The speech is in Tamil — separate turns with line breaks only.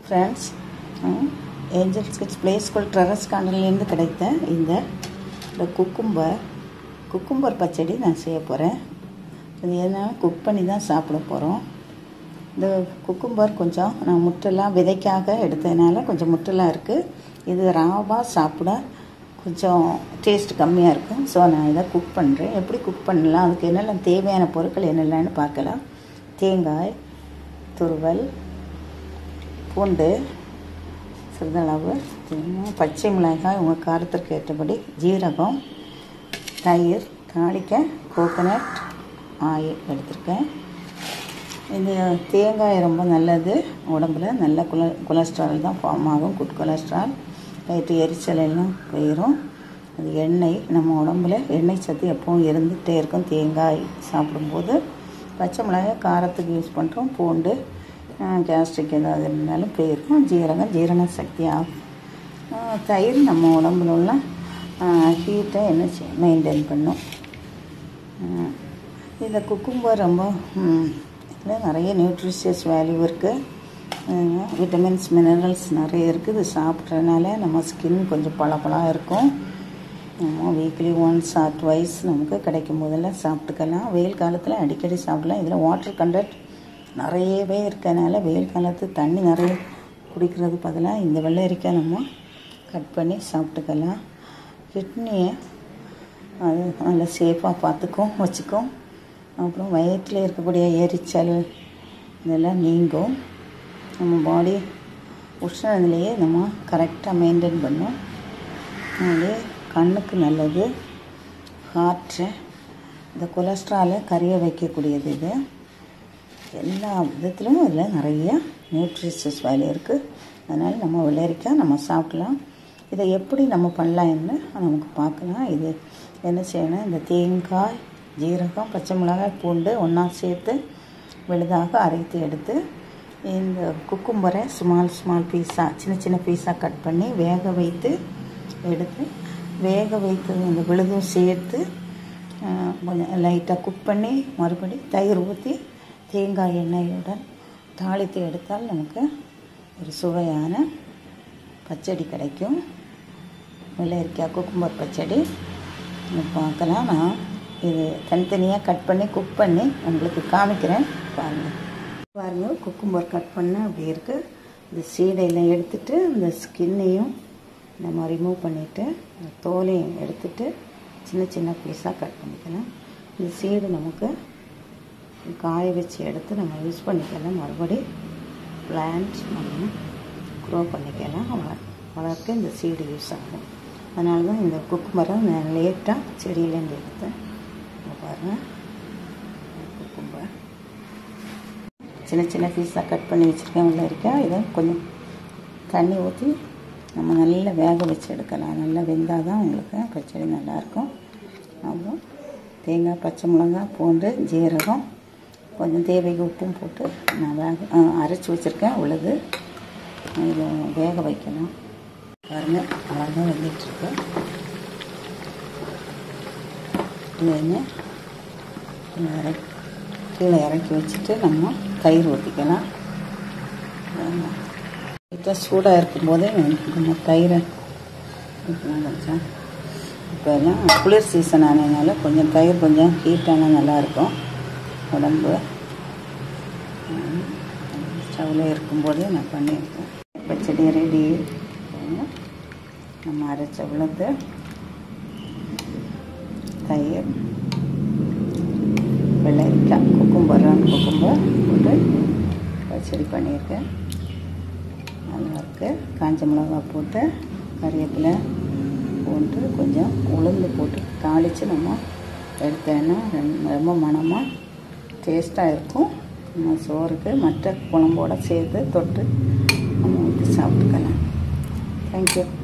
friends angel kids play school terrace கார்டன்லேருந்து கிடைத்த இந்த இந்த குக்கும்பர் குக்கும்பர் பச்சடி நான் செய்ய போகிறேன் இது என்ன குக் பண்ணி தான் சாப்பிட போகிறோம் இந்த குக்கும்பர் கொஞ்சம் நான் முட்டெல்லாம் விதைக்காக எடுத்ததுனால கொஞ்சம் முட்டெல்லாம் இருக்குது இது ராவாக சாப்பிட கொஞ்சம் டேஸ்ட் கம்மியாக இருக்கும் ஸோ நான் இதை குக் பண்ணுறேன் எப்படி குக் பண்ணலாம் அதுக்கு என்னெல்லாம் தேவையான பொருட்கள் என்னெல்லாம்னு பார்க்கலாம் தேங்காய் துருவல் பூண்டு சிறிதளவு பச்சை மிளகாய் உங்கள் காரத்திற்கு ஏற்றபடி ஜீரகம் தயிர் தாளிக்க கோகோனட் ஆயில் எடுத்திருக்கேன் இந்த தேங்காய் ரொம்ப நல்லது உடம்புல நல்ல கொல கொலஸ்ட்ரால் தான் ஃபார்ம் ஆகும் குட் கொலஸ்ட்ரால் வயிற்று எரிச்சல் எல்லாம் போயிடும் அது எண்ணெய் நம்ம உடம்புல எண்ணெய் சத்து எப்பவும் இருந்துகிட்டே இருக்கும் தேங்காய் சாப்பிடும்போது பச்சை மிளகாய் காரத்துக்கு யூஸ் பண்ணுறோம் பூண்டு கேஸ்ட்ரிக் ஏதாவது இருந்தாலும் போயிருக்கும் ஜீரகம் ஜீரண சக்தி ஆகும் தயிர் நம்ம உடம்புல உள்ள ஹீட்டை என்ன செய்யும் மெயின்டைன் பண்ணும் இந்த குக்கும்பர் ரொம்ப இதில் நிறைய நியூட்ரிஷியஸ் வேல்யூ இருக்குது விட்டமின்ஸ் மினரல்ஸ் நிறைய இருக்குது இது சாப்பிட்றதுனால நம்ம ஸ்கின் கொஞ்சம் பளபளாக இருக்கும் நம்ம வீக்லி ஒன்ஸ் ஆர் ட்வைஸ் நமக்கு கிடைக்கும் போதெல்லாம் சாப்பிட்டுக்கலாம் வெயில் காலத்தில் அடிக்கடி சாப்பிடலாம் இதில் வாட்டர் கண்டென்ட் நிறையவே இருக்கனால வெயில் காலத்து தண்ணி நிறைய குடிக்கிறது பதிலாக இந்த வெள்ளரிக்காய் நம்ம கட் பண்ணி சாப்பிட்டுக்கலாம் கிட்னியை அது நல்லா சேஃபாக பார்த்துக்கும் வச்சுக்கும் அப்புறம் வயிற்றில் இருக்கக்கூடிய எரிச்சல் இதெல்லாம் நீங்கும் நம்ம பாடி உஷ்ணநிலையை நம்ம கரெக்டாக மெயின்டைன் பண்ணும் அது கண்ணுக்கு நல்லது ஹார்ட்டு இந்த கொலஸ்ட்ராலை கரைய வைக்கக்கூடியது இது எல்லா விதத்திலும் இதில் நிறைய நியூட்ரிஷியஸ் வேல்யூ இருக்குது அதனால் நம்ம வெள்ளரிக்காய் நம்ம சாப்பிடலாம் இதை எப்படி நம்ம பண்ணலாம்னு நமக்கு பார்க்கலாம் இது என்ன செய்யணும் இந்த தேங்காய் ஜீரகம் பச்சை மிளகாய் பூண்டு ஒன்றா சேர்த்து விழுதாக அரைத்து எடுத்து இந்த குக்கும்பரை ஸ்மால் ஸ்மால் பீஸாக சின்ன சின்ன பீஸாக கட் பண்ணி வேக வைத்து எடுத்து வேக வைத்து இந்த விழுதும் சேர்த்து கொஞ்சம் லைட்டாக குக் பண்ணி மறுபடி தயிர் ஊற்றி தேங்காய் எண்ணெயுடன் தாளித்து எடுத்தால் நமக்கு ஒரு சுவையான பச்சடி கிடைக்கும் வெள்ளரிக்காய் குக்கும்பர் பச்சடி பார்க்கலாம் நான் இது தனித்தனியாக கட் பண்ணி குக் பண்ணி உங்களுக்கு காமிக்கிறேன் பாருங்கள் பாருங்கள் குக்கும்பர் கட் பண்ண அப்படி இருக்குது இந்த சீடையெல்லாம் எடுத்துட்டு இந்த ஸ்கின்னையும் நம்ம ரிமூவ் பண்ணிவிட்டு இந்த தோலையும் எடுத்துட்டு சின்ன சின்ன பீஸாக கட் பண்ணிக்கலாம் இந்த சீடு நமக்கு காய வச்சு எடுத்து நம்ம யூஸ் பண்ணிக்கலாம் மறுபடி பிளான்ட் நம்ம க்ரோ பண்ணிக்கலாம் வளர்க்க இந்த சீடு யூஸ் ஆகும் அதனால தான் இந்த குக்கும்பரை நான் லேட்டாக செடியிலேருந்து எடுத்தேன் பாருங்கள் குக்கும்பர் சின்ன சின்ன பீஸாக கட் பண்ணி வச்சுருக்கேன் உள்ள இருக்கா இதை கொஞ்சம் தண்ணி ஊற்றி நம்ம நல்லா வேக வச்சு எடுக்கலாம் நல்லா வெந்தால் தான் உங்களுக்கு பச்சடி நல்லாயிருக்கும் அப்புறம் தேங்காய் பச்சை மிளகாய் பூண்டு ஜீரகம் கொஞ்சம் தேவைக்கு உப்பும் போட்டு நான் வேக அரைச்சி வச்சுருக்கேன் உள்ளது இதை வேக வைக்கலாம் பாருங்கள் அழகாக வெந்துட்டுருக்கு இது இறக்கி கீழே இறக்கி வச்சுட்டு நம்ம தயிர் ஊற்றிக்கலாம் லைட்டாக சூடாக இருக்கும்போதே நம்ம தயிரை ஊற்றலாம் கொஞ்சம் இப்போ எல்லாம் குளிர் சீசன் ஆனதுனால கொஞ்சம் தயிர் கொஞ்சம் ஹீட்டானால் நல்லாயிருக்கும் உடம்பு ஸ்டவ்வில் இருக்கும்போதே நான் பண்ணியிருக்கேன் பச்சடி ரெடி நம்ம அரைச்ச உளுந்து தயிர் வெள்ளரிக்காய் குக்கும்பரான் குக்கும்பர் போட்டு பச்சடி பண்ணியிருக்கேன் நல்லாயிருக்கு காஞ்ச மிளகா போட்டு கறிவேப்பிலை போட்டு கொஞ்சம் உளுந்து போட்டு தாளித்து நம்ம எடுத்தேன்னா ரொம்ப மனமாக டேஸ்ட்டாக இருக்கும் நம்ம சோறுக்கு மற்ற குழம்போடு சேர்த்து தொட்டு நம்ம ஊற்றி சாப்பிட்டுக்கலாம் தேங்க்யூ